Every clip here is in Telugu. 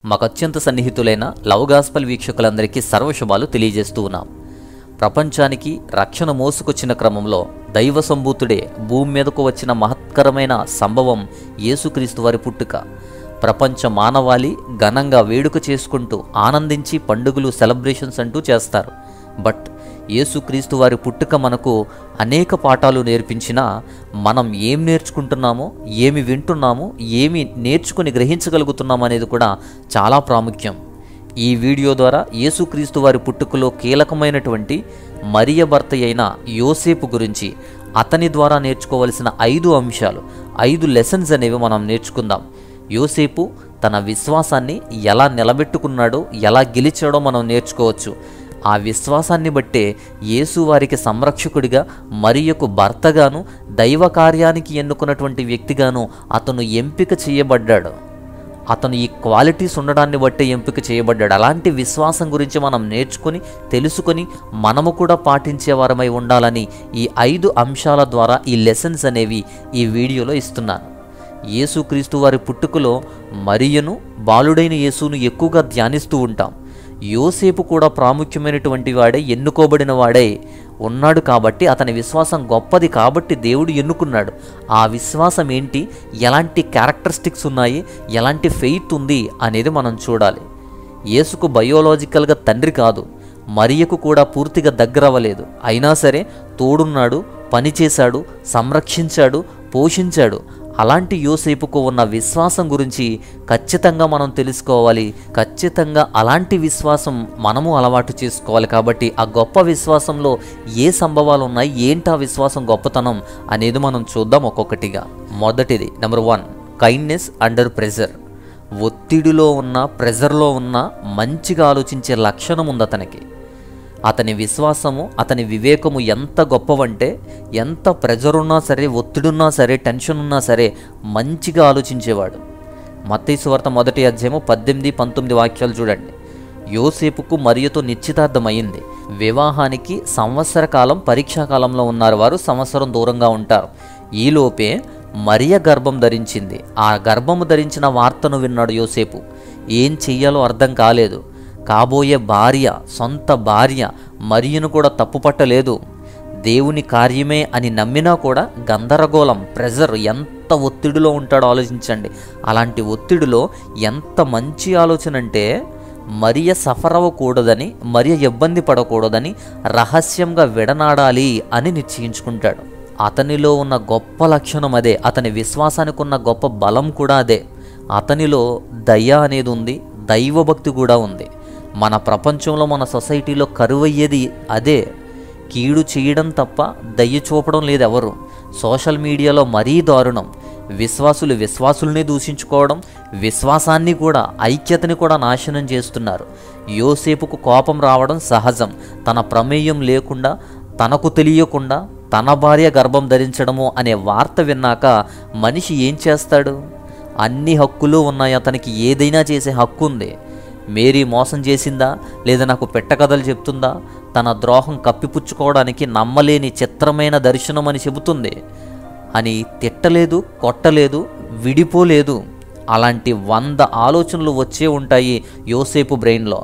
మాకు అత్యంత సన్నిహితులైన లవ్ గాస్పల్ వీక్షకులందరికీ సర్వశుభాలు తెలియజేస్తూ ఉన్నాం ప్రపంచానికి రక్షణ మోసుకొచ్చిన క్రమంలో దైవ సంభూతుడే భూమి మీదకు వచ్చిన మహత్కరమైన సంభవం యేసుక్రీస్తు వారి పుట్టుక ప్రపంచ మానవాళి ఘనంగా వేడుక చేసుకుంటూ ఆనందించి పండుగలు సెలబ్రేషన్స్ అంటూ చేస్తారు బట్ యేసుక్రీస్తు వారి పుట్టుక మనకు అనేక పాఠాలు నేర్పించినా మనం ఏం నేర్చుకుంటున్నామో ఏమి వింటున్నామో ఏమి నేర్చుకుని గ్రహించగలుగుతున్నాం అనేది కూడా చాలా ప్రాముఖ్యం ఈ వీడియో ద్వారా యేసుక్రీస్తు వారి పుట్టుకలో కీలకమైనటువంటి మరియ భర్త అయిన యోసేపు గురించి అతని ద్వారా నేర్చుకోవలసిన ఐదు అంశాలు ఐదు లెసన్స్ అనేవి మనం నేర్చుకుందాం యోసేపు తన విశ్వాసాన్ని ఎలా నిలబెట్టుకున్నాడో ఎలా గెలిచాడో మనం నేర్చుకోవచ్చు ఆ విశ్వాసాన్ని బట్టే యేసు వారికి సంరక్షకుడిగా మరియకు భర్తగాను దైవ కార్యానికి ఎన్నుకున్నటువంటి వ్యక్తిగాను అతను ఎంపిక చేయబడ్డాడు అతను ఈ క్వాలిటీస్ ఉండడాన్ని బట్టి ఎంపిక చేయబడ్డాడు అలాంటి విశ్వాసం గురించి మనం నేర్చుకొని తెలుసుకొని మనము కూడా పాటించే వారమై ఉండాలని ఈ ఐదు అంశాల ద్వారా ఈ లెసన్స్ అనేవి ఈ వీడియోలో ఇస్తున్నాను యేసుక్రీస్తు వారి పుట్టుకలో మరియను బాలుడైన యేసును ఎక్కువగా ధ్యానిస్తూ ఉంటాం యోసేపు కూడా ప్రాముఖ్యమైనటువంటి వాడే ఎన్నుకోబడిన వాడే ఉన్నాడు కాబట్టి అతని విశ్వాసం గొప్పది కాబట్టి దేవుడు ఎన్నుకున్నాడు ఆ విశ్వాసం ఏంటి ఎలాంటి క్యారెక్టరిస్టిక్స్ ఉన్నాయి ఎలాంటి ఫెయిత్ ఉంది అనేది మనం చూడాలి యేసుకు బయోలాజికల్గా తండ్రి కాదు మరియకు కూడా పూర్తిగా దగ్గరవ్వలేదు అయినా సరే తోడున్నాడు పనిచేశాడు సంరక్షించాడు పోషించాడు అలాంటి యోసేపుకు ఉన్న విశ్వాసం గురించి ఖచ్చితంగా మనం తెలుసుకోవాలి ఖచ్చితంగా అలాంటి విశ్వాసం మనము అలవాటు చేసుకోవాలి కాబట్టి ఆ గొప్ప విశ్వాసంలో ఏ సంభవాలు ఉన్నాయి ఏంటి ఆ విశ్వాసం గొప్పతనం అనేది మనం చూద్దాం ఒక్కొక్కటిగా మొదటిది number one kindness under pressure ఒత్తిడిలో ఉన్న ప్రెజర్లో ఉన్న మంచిగా ఆలోచించే లక్షణం ఉంది అతనికి అతని విశ్వాసము అతని వివేకము ఎంత గొప్పవంటే ఎంత ప్రెజర్ ఉన్నా సరే ఒత్తిడున్నా సరే టెన్షన్ ఉన్నా సరే మంచిగా ఆలోచించేవాడు మత్తయి వార్త మొదటి అధ్యాయము పద్దెనిమిది పంతొమ్మిది వాక్యాలు చూడండి యోసేపుకు మరియతో నిశ్చితార్థమైంది వివాహానికి సంవత్సర కాలం పరీక్షాకాలంలో ఉన్నారు వారు సంవత్సరం దూరంగా ఉంటారు ఈలోపే మరియ గర్భం ధరించింది ఆ గర్భము ధరించిన వార్తను విన్నాడు యోసేపు ఏం చెయ్యాలో అర్థం కాలేదు కాబోయే భార్య సొంత భార్య మరియును కూడా తప్పుపట్టలేదు దేవుని కార్యమే అని నమ్మినా కూడా గందరగోళం ప్రెజర్ ఎంత ఒత్తిడిలో ఉంటాడో ఆలోచించండి అలాంటి ఒత్తిడిలో ఎంత మంచి ఆలోచన అంటే మరియ సఫర్ అవ్వకూడదని మరియ ఇబ్బంది పడకూడదని రహస్యంగా విడనాడాలి అని నిశ్చయించుకుంటాడు అతనిలో ఉన్న గొప్ప లక్షణం అదే అతని విశ్వాసానికి ఉన్న గొప్ప బలం కూడా అదే అతనిలో దయ అనేది ఉంది దైవభక్తి కూడా ఉంది మన ప్రపంచంలో మన సొసైటీలో కరువయ్యేది అదే కీడు చేయడం తప్ప దయ్య చూపడం లేదు ఎవరు సోషల్ మీడియాలో మరీ దారుణం విశ్వాసులు విశ్వాసుల్ని దూషించుకోవడం విశ్వాసాన్ని కూడా ఐక్యతని కూడా నాశనం చేస్తున్నారు యోసేపుకు కోపం రావడం సహజం తన ప్రమేయం లేకుండా తనకు తెలియకుండా తన భార్య గర్భం ధరించడము అనే వార్త విన్నాక మనిషి ఏం చేస్తాడు అన్ని హక్కులు ఉన్నాయి అతనికి ఏదైనా చేసే హక్కు ఉంది మేరీ మోసం చేసిందా లేదా నాకు పెట్టకథలు చెప్తుందా తన ద్రోహం కప్పిపుచ్చుకోవడానికి నమ్మలేని చిత్రమైన దర్శనం అని చెబుతుంది అని తిట్టలేదు కొట్టలేదు విడిపోలేదు అలాంటి వంద ఆలోచనలు వచ్చే ఉంటాయి యోసేపు బ్రెయిన్లో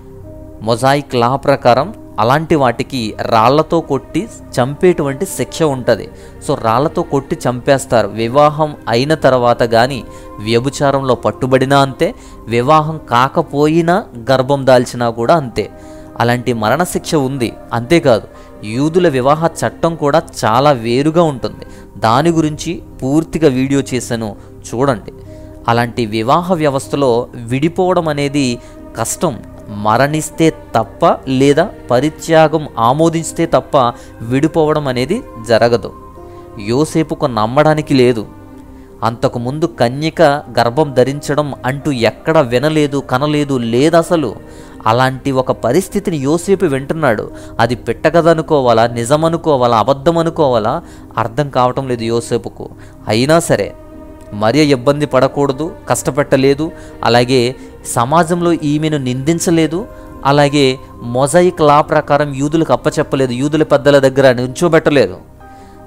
మొజాయిక్ లా ప్రకారం అలాంటి వాటికి రాళ్లతో కొట్టి చంపేటువంటి శిక్ష ఉంటుంది సో రాళ్లతో కొట్టి చంపేస్తారు వివాహం అయిన తర్వాత కానీ వ్యభిచారంలో పట్టుబడినా అంతే వివాహం కాకపోయినా గర్భం దాల్చినా కూడా అంతే అలాంటి మరణశిక్ష ఉంది అంతేకాదు యూదుల వివాహ చట్టం కూడా చాలా వేరుగా ఉంటుంది దాని గురించి పూర్తిగా వీడియో చేశాను చూడండి అలాంటి వివాహ వ్యవస్థలో విడిపోవడం అనేది కష్టం మరణిస్తే తప్ప లేదా పరిత్యాగం ఆమోదిస్తే తప్ప విడిపోవడం అనేది జరగదు యోసేపుకు నమ్మడానికి లేదు అంతకుముందు కన్యక గర్భం ధరించడం అంటూ ఎక్కడ వినలేదు కనలేదు లేదసలు అలాంటి ఒక పరిస్థితిని యోసేపు వింటున్నాడు అది పెట్టగదనుకోవాలా నిజమనుకోవాలా అబద్ధం అనుకోవాలా అర్థం కావటం లేదు యోసేపుకు అయినా సరే మరియ ఇబ్బంది పడకూడదు కష్టపెట్టలేదు అలాగే సమాజంలో ఈమెను నిందించలేదు అలాగే మొజాయిక్ లా ప్రకారం యూదులకు అప్పచెప్పలేదు యూదుల పెద్దల దగ్గర నుంచోబెట్టలేదు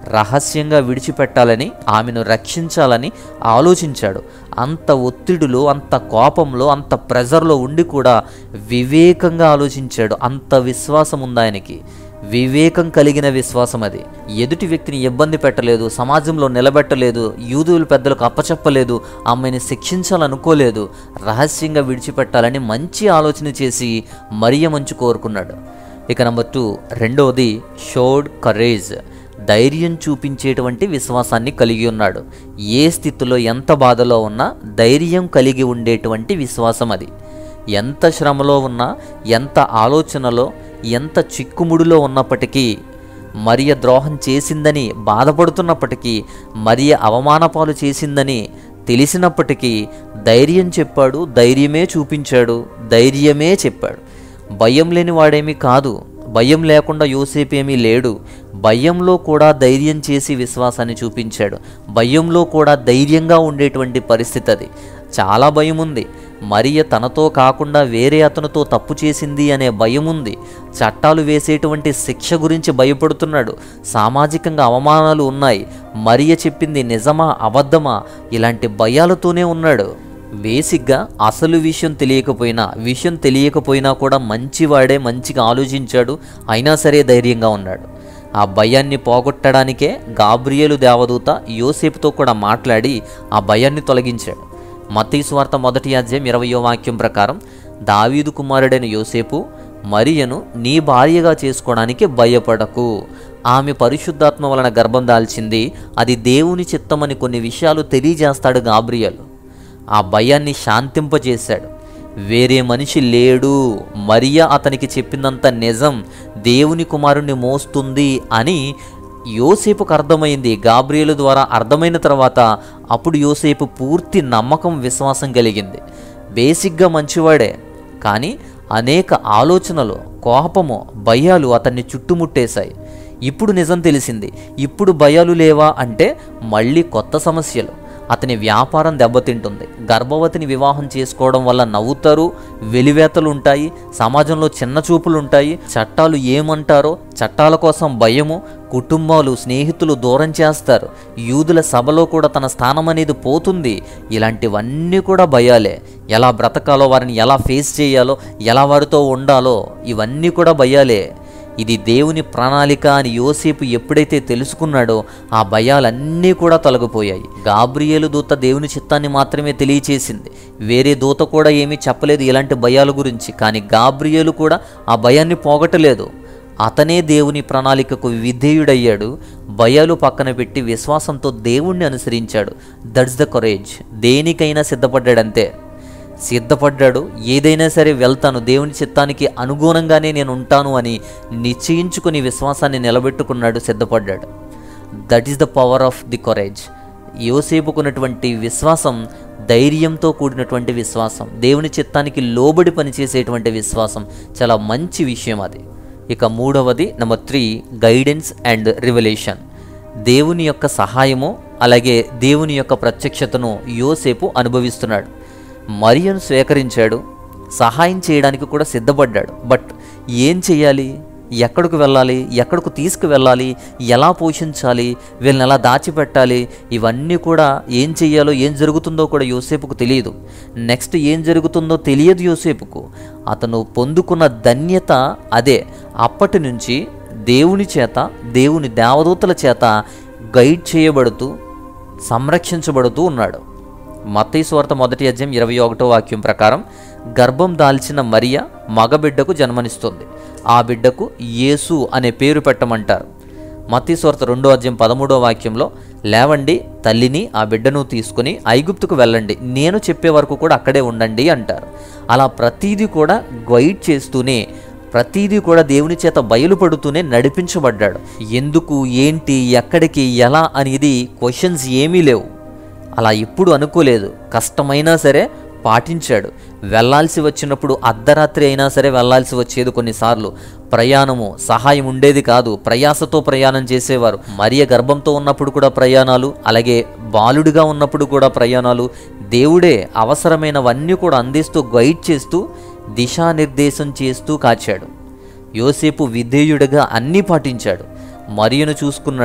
రహస్యంగా విడిచిపెట్టాలని ఆమెను రక్షించాలని ఆలోచించాడు అంత ఒత్తిడిలో అంత కోపంలో అంత ప్రెజర్లో ఉండి కూడా వివేకంగా ఆలోచించాడు అంత విశ్వాసం ఉంది ఆయనకి వివేకం కలిగిన విశ్వాసం అది ఎదుటి వ్యక్తిని ఇబ్బంది పెట్టలేదు సమాజంలో నిలబెట్టలేదు యూదువుల పెద్దలకు అప్పచెప్పలేదు ఆమెను శిక్షించాలనుకోలేదు రహస్యంగా విడిచిపెట్టాలని మంచి ఆలోచన చేసి మరియ మంచు కోరుకున్నాడు ఇక నెంబర్ టూ రెండవది షోడ్ కరేజ్ ధైర్యం చూపించేటువంటి విశ్వాసాన్ని కలిగి ఉన్నాడు ఏ స్థితిలో ఎంత బాధలో ఉన్నా ధైర్యం కలిగి ఉండేటువంటి విశ్వాసం అది ఎంత శ్రమలో ఉన్నా ఎంత ఆలోచనలో ఎంత చిక్కుముడిలో ఉన్నప్పటికీ మరియ ద్రోహం చేసిందని బాధపడుతున్నప్పటికీ మరియ అవమానపాలు చేసిందని తెలిసినప్పటికీ ధైర్యం చెప్పాడు ధైర్యమే చూపించాడు ధైర్యమే చెప్పాడు భయం లేని వాడేమీ కాదు భయం లేకుండా యోసేపు ఏమీ లేడు భయంలో కూడా ధైర్యం చేసి విశ్వాసాన్ని చూపించాడు భయంలో కూడా ధైర్యంగా ఉండేటువంటి పరిస్థితి అది చాలా భయం ఉంది మరియ తనతో కాకుండా వేరే అతనితో తప్పు చేసింది అనే భయం ఉంది చట్టాలు వేసేటువంటి శిక్ష గురించి భయపడుతున్నాడు సామాజికంగా అవమానాలు ఉన్నాయి మరియ చెప్పింది నిజమా అబద్ధమా ఇలాంటి భయాలతోనే ఉన్నాడు బేసిక్గా అసలు విషయం తెలియకపోయినా విషయం తెలియకపోయినా కూడా మంచివాడే మంచిగా ఆలోచించాడు అయినా సరే ధైర్యంగా ఉన్నాడు ఆ భయాన్ని పోగొట్టడానికే గాబ్రియేలు దేవదూత యోసేపుతో కూడా మాట్లాడి ఆ భయాన్ని తొలగించాడు మత్తయి స్వార్థ మొదటి అధ్యాయం ఇరవయో వాక్యం ప్రకారం దావీదు కుమారుడైన యోసేపు మరియను నీ భార్యగా చేసుకోవడానికి భయపడకు ఆమె పరిశుద్ధాత్మ వలన గర్భం దాల్చింది అది దేవుని చిత్తమని కొన్ని విషయాలు తెలియజేస్తాడు గాబ్రియలు ఆ భయాన్ని శాంతింపజేశాడు వేరే మనిషి లేడు మరియా అతనికి చెప్పిందంత నిజం దేవుని కుమారుణ్ణి మోస్తుంది అని యోసేపుకు అర్థమైంది గాబ్రియలు ద్వారా అర్థమైన తర్వాత అప్పుడు యోసేపు పూర్తి నమ్మకం విశ్వాసం కలిగింది బేసిక్గా మంచివాడే కానీ అనేక ఆలోచనలు కోపము భయాలు అతన్ని చుట్టుముట్టేశాయి ఇప్పుడు నిజం తెలిసింది ఇప్పుడు భయాలు లేవా అంటే మళ్ళీ కొత్త సమస్యలు అతని వ్యాపారం దెబ్బతింటుంది గర్భవతిని వివాహం చేసుకోవడం వల్ల నవ్వుతారు వెలివేతలు ఉంటాయి సమాజంలో చిన్న చూపులు ఉంటాయి చట్టాలు ఏమంటారో చట్టాల కోసం భయము కుటుంబాలు స్నేహితులు దూరం చేస్తారు యూదుల సభలో కూడా తన స్థానం అనేది పోతుంది ఇలాంటివన్నీ కూడా భయాలే ఎలా బ్రతకాలో వారిని ఎలా ఫేస్ చేయాలో ఎలా వారితో ఉండాలో ఇవన్నీ కూడా భయాలే ఇది దేవుని ప్రణాళిక అని యోసేపు ఎప్పుడైతే తెలుసుకున్నాడో ఆ భయాలన్నీ కూడా తొలగిపోయాయి గాబ్రియేలు దూత దేవుని చిత్తాన్ని మాత్రమే తెలియచేసింది వేరే దూత కూడా ఏమీ చెప్పలేదు ఇలాంటి భయాల గురించి కానీ గాబ్రియేలు కూడా ఆ భయాన్ని పోగొట్టలేదు అతనే దేవుని ప్రణాళికకు విధేయుడయ్యాడు భయాలు పక్కన పెట్టి విశ్వాసంతో దేవుణ్ణి అనుసరించాడు దట్స్ ద కొరేజ్ దేనికైనా సిద్ధపడ్డాడంతే సిద్ధపడ్డాడు ఏదైనా సరే వెళ్తాను దేవుని చిత్తానికి అనుగుణంగానే నేను ఉంటాను అని నిశ్చయించుకుని విశ్వాసాన్ని నిలబెట్టుకున్నాడు సిద్ధపడ్డాడు that is the power of the courage యోసేపుకున్నటువంటి విశ్వాసం ధైర్యంతో కూడినటువంటి విశ్వాసం దేవుని చిత్తానికి లోబడి పనిచేసేటువంటి విశ్వాసం చాలా మంచి విషయం అది ఇక మూడవది number three guidance and revolution దేవుని యొక్క సహాయము అలాగే దేవుని యొక్క ప్రత్యక్షతను యోసేపు అనుభవిస్తున్నాడు మరియను స్వీకరించాడు సహాయం చేయడానికి కూడా సిద్ధపడ్డాడు బట్ ఏం చేయాలి ఎక్కడికి వెళ్ళాలి ఎక్కడికి తీసుకువెళ్ళాలి ఎలా పోషించాలి వీళ్ళని ఎలా దాచిపెట్టాలి ఇవన్నీ కూడా ఏం చెయ్యాలో ఏం జరుగుతుందో కూడా యోసేపుకు తెలియదు నెక్స్ట్ ఏం జరుగుతుందో తెలియదు యోసేపుకు అతను పొందుకున్న ధన్యత అదే అప్పటి నుంచి దేవుని చేత దేవుని దేవదూతల చేత గైడ్ చేయబడుతూ సంరక్షించబడుతూ ఉన్నాడు మత్తయి స్వార్థ మొదటి అధ్యాయం ఇరవై ఒకటో వాక్యం ప్రకారం గర్భం దాల్చిన మరియ మగబిడ్డకు జన్మనిస్తుంది ఆ బిడ్డకు యేసు అనే పేరు పెట్టమంటారు మత్తయి స్వార్థ రెండో అధ్యాయం పదమూడో వాక్యంలో లేవండి తల్లిని ఆ బిడ్డను తీసుకుని ఐగుప్తుకు వెళ్ళండి నేను చెప్పే వరకు కూడా అక్కడే ఉండండి అంటారు అలా ప్రతీది కూడా గైడ్ చేస్తూనే ప్రతీదీ కూడా దేవుని చేత బయలుపడుతూనే నడిపించబడ్డాడు ఎందుకు ఏంటి ఎక్కడికి ఎలా అనేది క్వశ్చన్స్ ఏమీ లేవు అలా ఎప్పుడు అనుకోలేదు కష్టమైనా సరే పాటించాడు వెళ్ళాల్సి వచ్చినప్పుడు అర్ధరాత్రి అయినా సరే వెళ్ళాల్సి వచ్చేది కొన్నిసార్లు ప్రయాణము సహాయం ఉండేది కాదు ప్రయాసతో ప్రయాణం చేసేవారు మరియ గర్భంతో ఉన్నప్పుడు కూడా ప్రయాణాలు అలాగే బాలుడిగా ఉన్నప్పుడు కూడా ప్రయాణాలు దేవుడే అవసరమైనవన్నీ కూడా అందిస్తూ గైడ్ చేస్తూ దిశానిర్దేశం చేస్తూ కాచాడు యోసేపు విధేయుడిగా అన్నీ పాటించాడు మరియను చూసుకున్నాడు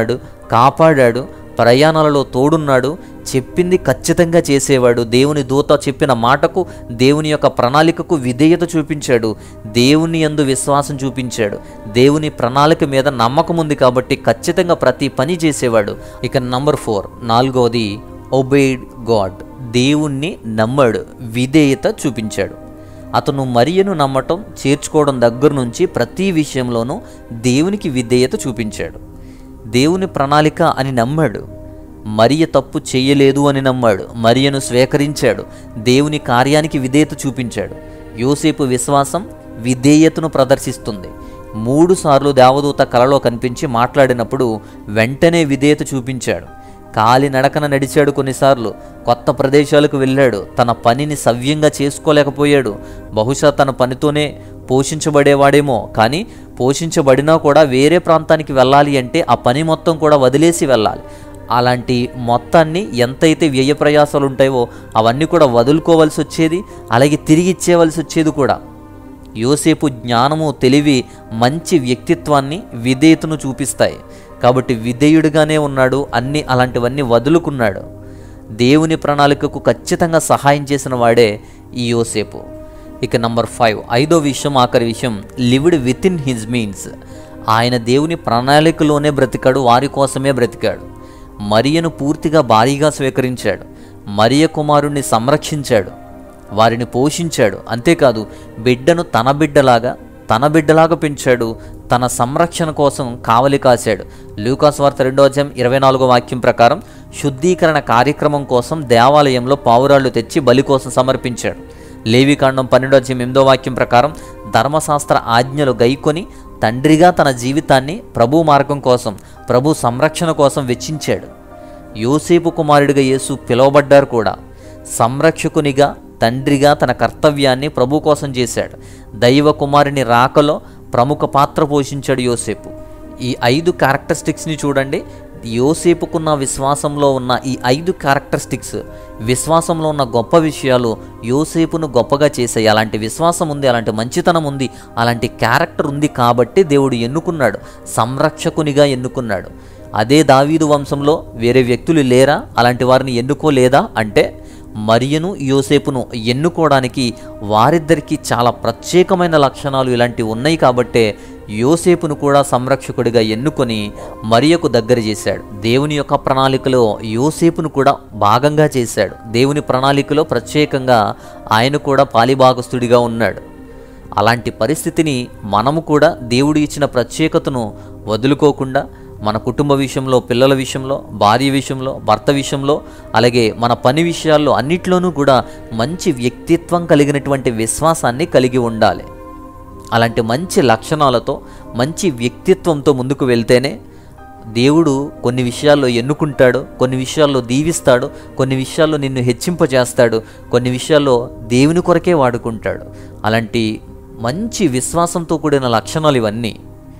కాపాడాడు ప్రయాణాలలో తోడున్నాడు చెప్పింది ఖచ్చితంగా చేసేవాడు దేవుని దూత చెప్పిన మాటకు దేవుని యొక్క ప్రణాళికకు విధేయత చూపించాడు దేవుని యందు విశ్వాసం చూపించాడు దేవుని ప్రణాళిక మీద నమ్మకం ఉంది కాబట్టి ఖచ్చితంగా ప్రతి పని చేసేవాడు ఇక నంబర్ ఫోర్ నాలుగవది ఒబెయిడ్ గాడ్ దేవుణ్ణి నమ్మాడు విధేయత చూపించాడు అతను మరియను నమ్మటం చేర్చుకోవడం దగ్గర నుంచి ప్రతి విషయంలోనూ దేవునికి విధేయత చూపించాడు దేవుని ప్రణాళిక అని నమ్మాడు మరియ తప్పు చేయలేదు అని నమ్మాడు మరియను స్వీకరించాడు దేవుని కార్యానికి విధేయత చూపించాడు యోసేపు విశ్వాసం విధేయతను ప్రదర్శిస్తుంది మూడు సార్లు దేవదూత కలలో కనిపించి మాట్లాడినప్పుడు వెంటనే విధేయత చూపించాడు కాలి నడకన నడిచాడు కొన్నిసార్లు కొత్త ప్రదేశాలకు వెళ్ళాడు తన పనిని సవ్యంగా చేసుకోలేకపోయాడు బహుశా తన పనితోనే పోషించబడేవాడేమో కానీ పోషించబడినా కూడా వేరే ప్రాంతానికి వెళ్ళాలి అంటే ఆ పని మొత్తం కూడా వదిలేసి వెళ్ళాలి అలాంటి మొత్తాన్ని ఎంతైతే వ్యయ ప్రయాసాలు ఉంటాయో అవన్నీ కూడా వదులుకోవాల్సి వచ్చేది అలాగే తిరిగి ఇచ్చేవలసి వచ్చేది కూడా యోసేపు జ్ఞానము తెలివి మంచి వ్యక్తిత్వాన్ని విధేయతను చూపిస్తాయి కాబట్టి విధేయుడిగానే ఉన్నాడు అన్ని అలాంటివన్నీ వదులుకున్నాడు దేవుని ప్రణాళికకు ఖచ్చితంగా సహాయం చేసిన వాడే ఈ యోసేపు ఇక నంబర్ ఫైవ్ ఐదో విషయం ఆఖరి విషయం lived within his means ఆయన దేవుని ప్రణాళికలోనే బ్రతికాడు వారి కోసమే బ్రతికాడు మరియను పూర్తిగా భారీగా స్వీకరించాడు మరియ కుమారుణ్ణి సంరక్షించాడు వారిని పోషించాడు అంతేకాదు బిడ్డను తన బిడ్డలాగా తన బిడ్డలాగా పెంచాడు తన సంరక్షణ కోసం కావలి కాశాడు లూకాస్ వార్త రెండో అధ్యాయం ఇరవై నాలుగో వాక్యం ప్రకారం శుద్ధీకరణ కార్యక్రమం కోసం దేవాలయంలో పావురాళ్ళు తెచ్చి బలి కోసం సమర్పించాడు లేవికాండం పన్నెండో అధ్యాయం ఎనిమిదో వాక్యం ప్రకారం ధర్మశాస్త్ర ఆజ్ఞలు గైకొని తండ్రిగా తన జీవితాన్ని ప్రభు మార్గం కోసం ప్రభు సంరక్షణ కోసం వెచ్చించాడు యోసేపు కుమారుడిగా యేసు పిలువబడ్డారు కూడా సంరక్షకునిగా తండ్రిగా తన కర్తవ్యాన్ని ప్రభు కోసం చేశాడు దైవ కుమారుని రాకలో ప్రముఖ పాత్ర పోషించాడు యోసేపు ఈ ఐదు క్యారెక్టరిస్టిక్స్ని చూడండి యోసేపుకున్న విశ్వాసంలో ఉన్న ఈ ఐదు క్యారెక్టరిస్టిక్స్ విశ్వాసంలో ఉన్న గొప్ప విషయాలు యోసేపును గొప్పగా చేసాయి అలాంటి విశ్వాసం ఉంది అలాంటి మంచితనం ఉంది అలాంటి క్యారెక్టర్ ఉంది కాబట్టి దేవుడు ఎన్నుకున్నాడు సంరక్షకునిగా ఎన్నుకున్నాడు అదే దావీదు వంశంలో వేరే వ్యక్తులు లేరా అలాంటి వారిని ఎన్నుకోలేదా అంటే మరియను యోసేపును ఎన్నుకోవడానికి వారిద్దరికీ చాలా ప్రత్యేకమైన లక్షణాలు ఇలాంటివి ఉన్నాయి కాబట్టే యోసేపును కూడా సంరక్షకుడిగా ఎన్నుకొని మరియకు దగ్గర చేశాడు దేవుని యొక్క ప్రణాళికలో యోసేపును కూడా భాగంగా చేశాడు దేవుని ప్రణాళికలో ప్రత్యేకంగా ఆయన కూడా పాలిభాగస్తుడిగా ఉన్నాడు అలాంటి పరిస్థితిని మనము కూడా దేవుడు ఇచ్చిన ప్రత్యేకతను వదులుకోకుండా మన కుటుంబ విషయంలో పిల్లల విషయంలో భార్య విషయంలో భర్త విషయంలో అలాగే మన పని విషయాల్లో అన్నిట్లోనూ కూడా మంచి వ్యక్తిత్వం కలిగినటువంటి విశ్వాసాన్ని కలిగి ఉండాలి అలాంటి మంచి లక్షణాలతో మంచి వ్యక్తిత్వంతో ముందుకు వెళ్తేనే దేవుడు కొన్ని విషయాల్లో ఎన్నుకుంటాడు కొన్ని విషయాల్లో దీవిస్తాడు కొన్ని విషయాల్లో నిన్ను హెచ్చింపజేస్తాడు కొన్ని విషయాల్లో దేవుని కొరకే వాడుకుంటాడు అలాంటి మంచి విశ్వాసంతో కూడిన లక్షణాలు ఇవన్నీ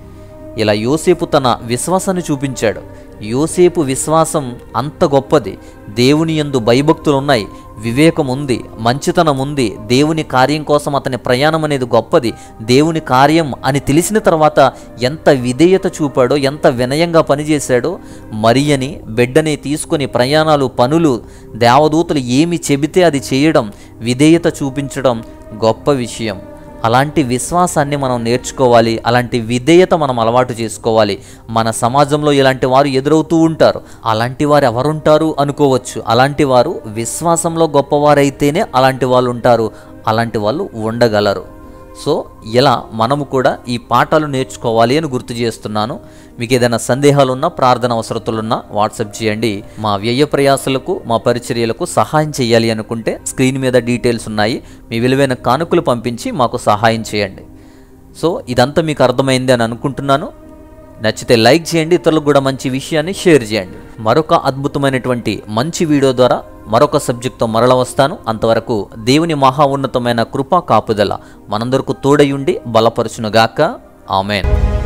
ఇలా యోసేపు తన విశ్వాసాన్ని చూపించాడు యోసేపు విశ్వాసం అంత గొప్పది దేవుని యందు భయభక్తులు ఉన్నాయి వివేకం ఉంది మంచితనం ఉంది దేవుని కార్యం కోసం అతని ప్రయాణం అనేది గొప్పది దేవుని కార్యం అని తెలిసిన తర్వాత ఎంత విధేయత చూపాడో ఎంత వినయంగా పనిచేశాడో మరియని బిడ్డని తీసుకొని ప్రయాణాలు పనులు దేవదూతలు ఏమి చెబితే అది చేయడం విధేయత చూపించడం గొప్ప విషయం అలాంటి విశ్వాసాన్ని మనం నేర్చుకోవాలి అలాంటి విధేయత మనం అలవాటు చేసుకోవాలి మన సమాజంలో ఇలాంటి వారు ఎదురవుతూ ఉంటారు అలాంటి వారు ఎవరుంటారు అనుకోవచ్చు అలాంటి వారు విశ్వాసంలో గొప్పవారైతేనే అలాంటి వాళ్ళు ఉంటారు అలాంటి వాళ్ళు ఉండగలరు సో ఇలా మనము కూడా ఈ పాఠాలు నేర్చుకోవాలి అని గుర్తు చేస్తున్నాను మీకు ఏదైనా సందేహాలున్నా ప్రార్థన అవసరతులున్నా వాట్సాప్ చేయండి మా వ్యయ ప్రయాసలకు మా పరిచర్యలకు సహాయం చేయాలి అనుకుంటే స్క్రీన్ మీద డీటెయిల్స్ ఉన్నాయి మీ విలువైన కానుకలు పంపించి మాకు సహాయం చేయండి సో ఇదంతా మీకు అర్థమైంది అని అనుకుంటున్నాను నచ్చితే లైక్ చేయండి ఇతరులకు కూడా మంచి విషయాన్ని షేర్ చేయండి మరొక అద్భుతమైనటువంటి మంచి వీడియో ద్వారా మరొక సబ్జెక్ట్తో మరల వస్తాను అంతవరకు దేవుని మహా ఉన్నతమైన కృపా కాపుదల మనందరకు తోడయుండి బలపరుచునుగాక ఆమెన్